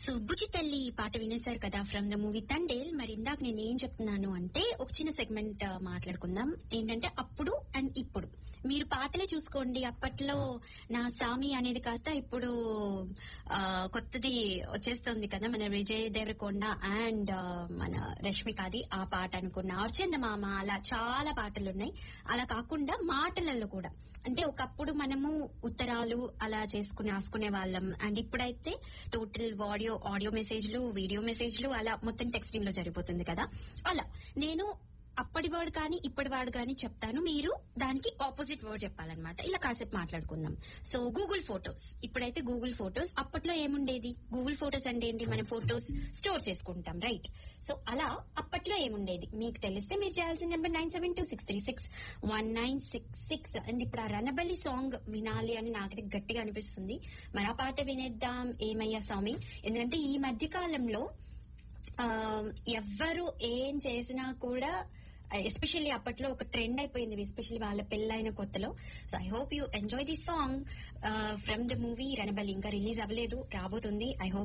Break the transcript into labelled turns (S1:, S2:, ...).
S1: so బుజ్జి తల్లి పాట వినేశారు కదా ఫ్రమ్ ద మూవీ తండేల్ మరి ఇందాక నేను ఏం చెప్తున్నాను అంటే ఒక చిన్న సెగ్మెంట్ మాట్లాడుకుందాం ఏంటంటే అప్పుడు అండ్ ఇప్పుడు మీరు పాతలే చూసుకోండి అప్పట్లో నా సామి అనేది కాస్త ఇప్పుడు ఆ, కొత్తది వచ్చేస్తుంది కదా మన విజయ్ దేవరకొండ అండ్ మన రష్మికాది ఆ పాట అనుకున్న చందమామ అలా చాలా పాటలు ఉన్నాయి అలా కాకుండా మాటలలో కూడా అంటే ఒకప్పుడు మనము ఉత్తరాలు అలా చేసుకుని రాసుకునే వాళ్ళం అండ్ ఇప్పుడైతే టోటల్ ఆడియో ఆడియో మెసేజ్లు వీడియో మెసేజ్లు అలా మొత్తం టెక్స్టింగ్ లో జరిగిపోతుంది కదా అలా నేను అప్పటి వర్డ్ కానీ ఇప్పటి వర్డ్ కానీ చెప్తాను మీరు దానికి ఆపోజిట్ వర్డ్ చెప్పాలన్నమాట ఇలా కాసేపు మాట్లాడుకుందాం సో గూగుల్ ఫొటోస్ ఇప్పుడైతే గూగుల్ ఫొటోస్ అప్పట్లో ఏముండేది గూగుల్ ఫొటోస్ అంటే ఏంటి మనం ఫొటోస్ స్టోర్ చేసుకుంటాం రైట్ సో అలా అప్పట్లో ఏముండేది మీకు తెలిస్తే మీరు చేయాల్సిన number nine seven two six three six one nine six six and ఇప్పుడు ఆ రణబలి సాంగ్ వినాలి అని నాకైతే గట్టిగా అనిపిస్తుంది మరి ఆ పాట వినేద్దాం ఏమయ్యా స్వామి ఎందుకంటే ఈ మధ్య కాలంలో ఆ, ఎవ్వరు ఏం చేసినా కూడా ఎస్పెషల్లీ అప్పట్లో ఒక ట్రెండ్ అయిపోయింది ఎస్పెషల్లీ వాళ్ళ పెళ్ళైన కొత్తలో so I hope you enjoy this song from the movie Ranabal ఇంకా రిలీజ్ అవ్వలేదు రాబోతుంది ఐ హోప్